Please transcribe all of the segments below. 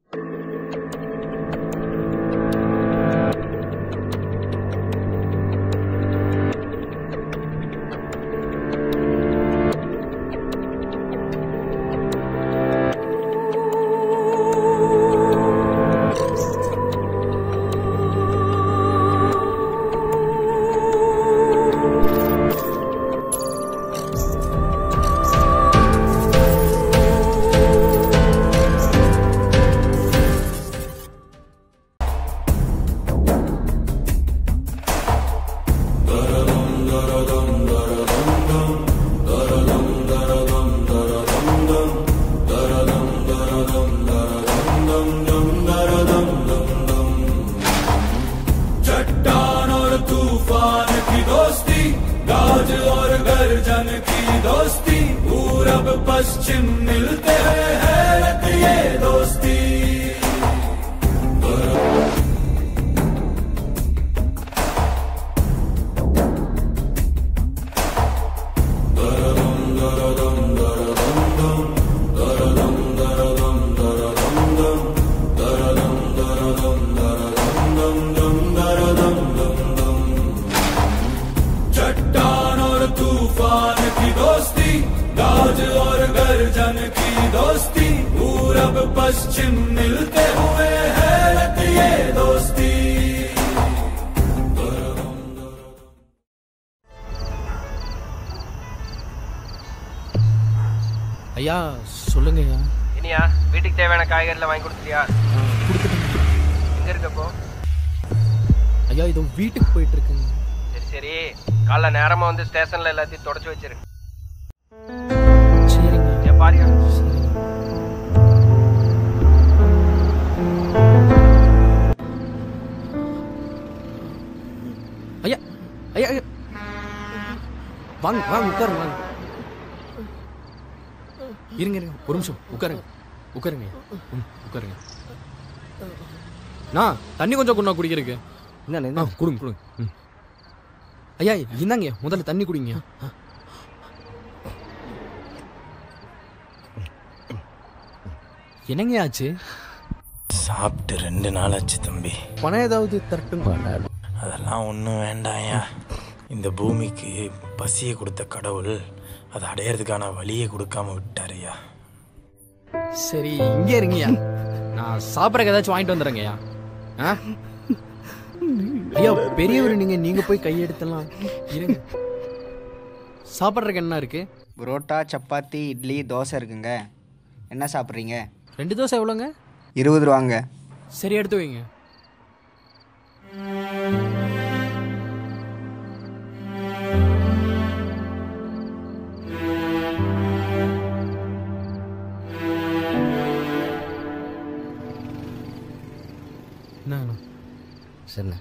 चट्टान और तूफान की दोस्ती गाज और गर्जन की दोस्ती पूरब पश्चिम मिलते हैं हैरत ये दोस्ती चट्टान और तूफान की दोस्ती गाज और गर्जन की दोस्ती पूरब पश्चिम मिलते हुए हैरत ये दोस्ती ஐயா சொல்லுங்க ஐயா இனியா வீட்டுக்கு தேவையான காய்கறிலாம் வாங்கி கொடுத்துட்டியா எங்க இருக்கப்போ ஐயா இதோ வீட்டுக்கு போயிட்டு இருக்குங்க சரி சரி காலைல நேரமா வந்து ஸ்டேஷன்ல எல்லாத்தையும் தொடச்சு வச்சிரு சரிங்க ஏன் பாருங்க ஐயா ஐயா ஐயா வாங்க வாங்க உட்காருங்க வாங்க இருங்க இருங்க ஒரு நிமிஷம் உட்காருங்க உட்காருங்க ஐயா. ம், உட்காருங்க நான் தண்ணி கொஞ்சம் கொண்டா குடிக்கிறதுக்கு ஆ கொடுங்க கொடுங்க ம். ஐயா இந்தாங்க முதல்ல தண்ணி குடிங்க ஆ. என்னங்க ஆச்சு சாப்பிட்டு ரெண்டு நாள் ஆச்சு தம்பி பணம் ஏதாவது தரட்டுங்க அதெல்லாம் ஒன்றும் வேண்டாம்யா இந்த பூமிக்கு பசியை கொடுத்த கடவுள் அதை அடையிறதுக்கான வழியை கொடுக்காம விட்டாருயா சரி இங்கே இருங்கய்யா நான் சாப்பிட்றக்கு ஏதாச்சும் வாங்கிட்டு வந்துடுறேங்கய்யா ஆ ஐயா பெரியவர் நீங்க நீங்க போய் கையெடுத்தலாம் இருங்க சாப்பிட்றதுக்கு என்ன இருக்கு புரோட்டா சப்பாத்தி இட்லி தோசை இருக்குங்க என்ன சாப்பிட்றீங்க ரெண்டு தோசை எவ்வளோங்க இருபது ரூபாங்க சரி எடுத்து வைங்க என்ன சரிண்ணே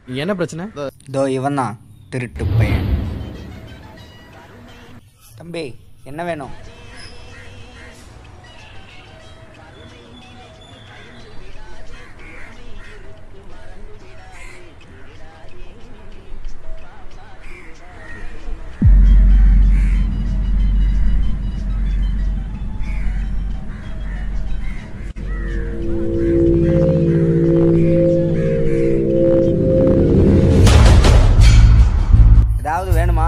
இங்க என்ன பிரச்சனை தோ இவன் தான் திருட்டு பையன் தம்பி என்ன வேணும் ஏதாவது வேணுமா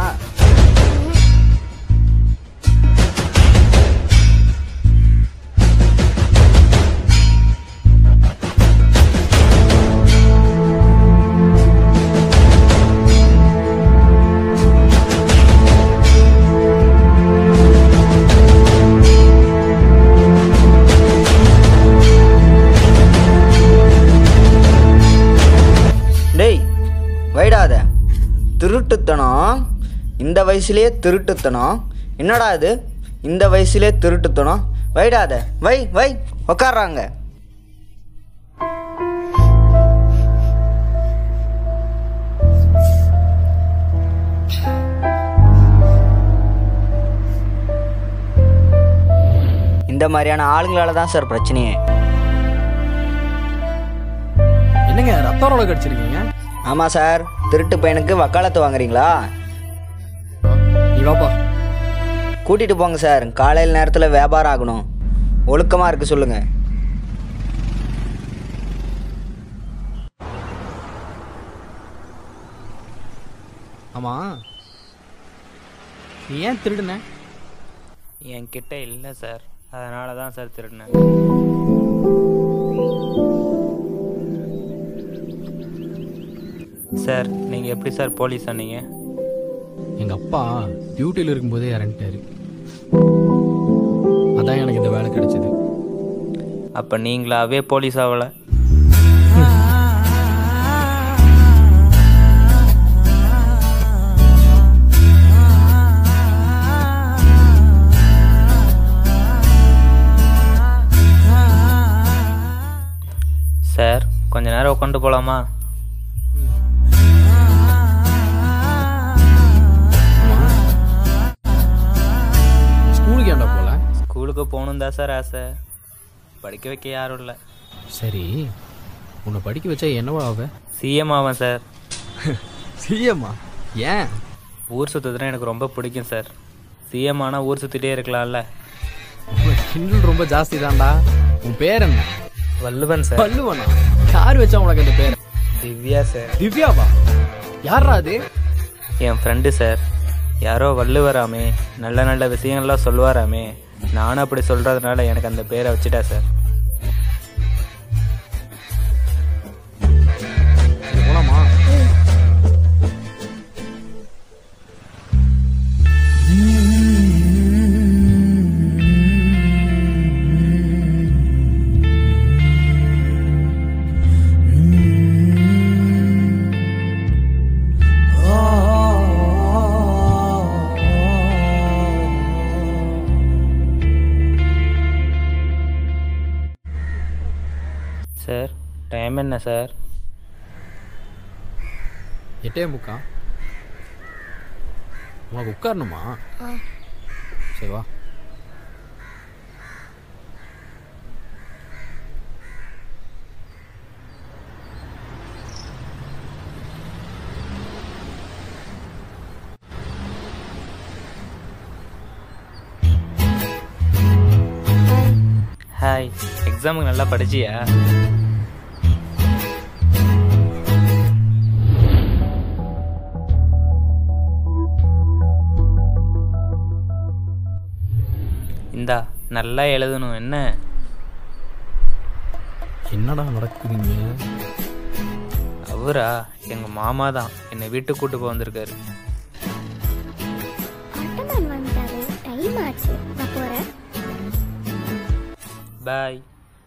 டேய் வைடாத திருட்டுத்தனம் இந்த வயசுலயே திருட்டுத்தனம் என்னடா இது இந்த வயசுலயே திருட்டுத்தனம் வைடாத வை வை உக்காடுறாங்க இந்த மாதிரியான ஆளுங்களால தான் சார் பிரச்சனையே என்னங்க ரத்தரோட கடிச்சிருக்கீங்க ஆமாம் சார் திருட்டு பையனுக்கு வக்காலத்து வாங்குறீங்களா நீ வாப்பா கூட்டிட்டு போங்க சார் காலையில் நேரத்தில் வியாபாரம் ஆகணும் ஒழுக்கமாக இருக்கு சொல்லுங்க ஆமா நீ ஏன் திருடுன என்கிட்ட இல்லை சார் அதனால தான் சார் திருடினேன் சார் நீங்கள் எப்படி சார் போலீஸ் ஆனீங்க எங்க அப்பா டியூட்டியில் இருக்கும்போதே இறந்துட்டாரு அதான் எனக்கு இந்த வேலை கிடைச்சது அப்போ நீங்களாவே போலீஸ் ஆகலை சார் கொஞ்ச நேரம் உட்காந்து போகலாமா ஸ்கூலுக்கு ஏன்டா போல ஸ்கூலுக்கு போகணும் தான் சார் ஆசை படிக்க வைக்க யாரும் இல்லை சரி உன்னை படிக்க வச்சா என்னவா ஆவ சிஎம் ஆவேன் சார் சிஎம்மா ஏன் ஊர் சுற்றுறதுனா எனக்கு ரொம்ப பிடிக்கும் சார் சிஎம் ஆனால் ஊர் சுற்றிட்டே இருக்கலாம்ல உனக்கு கிண்டல் ரொம்ப ஜாஸ்தி தான்டா உன் பேர் என்ன வல்லுவன் சார் பல்லுவனா யார் வச்சா உனக்கு அந்த பேர் திவ்யா சார் திவ்யாவா யாரா அது என் ஃப்ரெண்டு சார் யாரோ வள்ளுவராமே நல்ல நல்ல விஷயங்கள்லாம் சொல்லுவாராமே நானும் அப்படி சொல்கிறதுனால எனக்கு அந்த பேரை வச்சுட்டா சார் சரி, போலாமா சார் டைம் என்ன சார் எட்டே முக்கா உனக்கு உட்காரணுமா சரி வா ஹாய் எக்ஸாமுக்கு நல்லா படிச்சியா இந்தா நல்லா எழுதணும் என்ன என்னடா நடக்குதுங்க அவரா எங்கள் மாமா தான் என்னை வீட்டுக்கு கூட்டு போக வந்திருக்காரு ஆட்டோமேன் வந்துட்டாரு டைம் ஆச்சு நான் போறேன் பாய்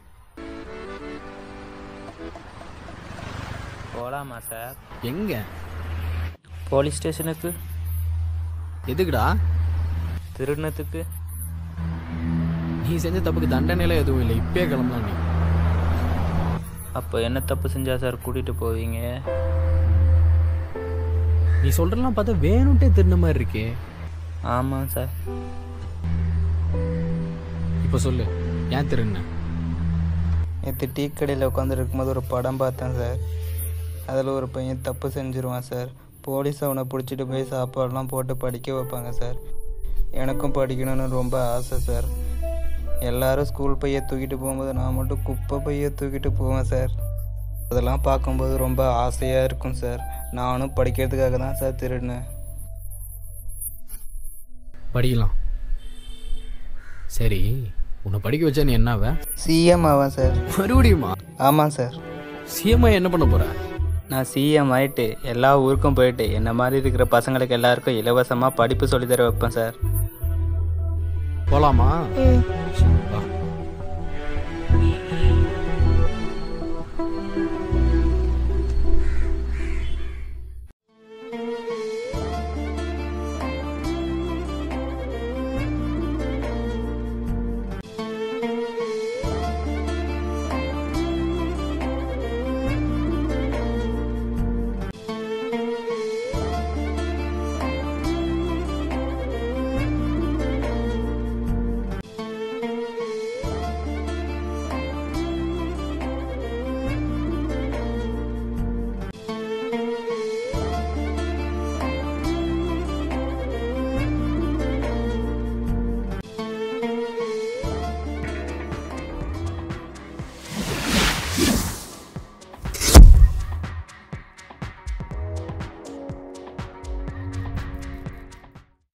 போகலாமா சார் எங்க போலீஸ் ஸ்டேஷனுக்கு எதுக்குடா திருடினத்துக்கு நீ செஞ்ச தப்புக்கு தண்டனையில எதுவும் இல்லை இப்பயே கிளம்பலாம் நீ அப்போ என்ன தப்பு செஞ்சா சார் கூட்டிகிட்டு போவீங்க நீ சொல்றதெல்லாம் பார்த்தா வேணும்ட்டே திருந்த மாதிரி இருக்கே ஆமாம் சார் இப்போ சொல்லு ஏன் திருண்ண நேற்று டீ கடையில் உட்காந்துட்டு இருக்கும்போது ஒரு படம் பார்த்தேன் சார் அதில் ஒரு பையன் தப்பு செஞ்சுருவான் சார் போலீஸ் அவனை பிடிச்சிட்டு போய் சாப்பாடெல்லாம் போட்டு படிக்க வைப்பாங்க சார் எனக்கும் படிக்கணும்னு ரொம்ப ஆசை சார் எல்லாரும் ஸ்கூல் பையை தூக்கிட்டு போகும்போது நான் மட்டும் குப்பை பையை தூக்கிட்டு போவேன் சார் அதெல்லாம் பார்க்கும்போது ரொம்ப ஆசையாக இருக்கும் சார் நானும் படிக்கிறதுக்காக தான் சார் திருடினேன் படிக்கலாம் சரி உன்னை படிக்க வச்சா நீ என்னவ சிஎம் ஆவேன் சார் மறுபடியுமா ஆமாம் சார் சிஎம்ஐ என்ன பண்ண போற நான் சிஎம் ஆயிட்டு எல்லா ஊருக்கும் போயிட்டு என்ன மாதிரி இருக்கிற பசங்களுக்கு எல்லாருக்கும் இலவசமாக படிப்பு சொல்லித் தர வைப்பேன் சார் போலாமா ம்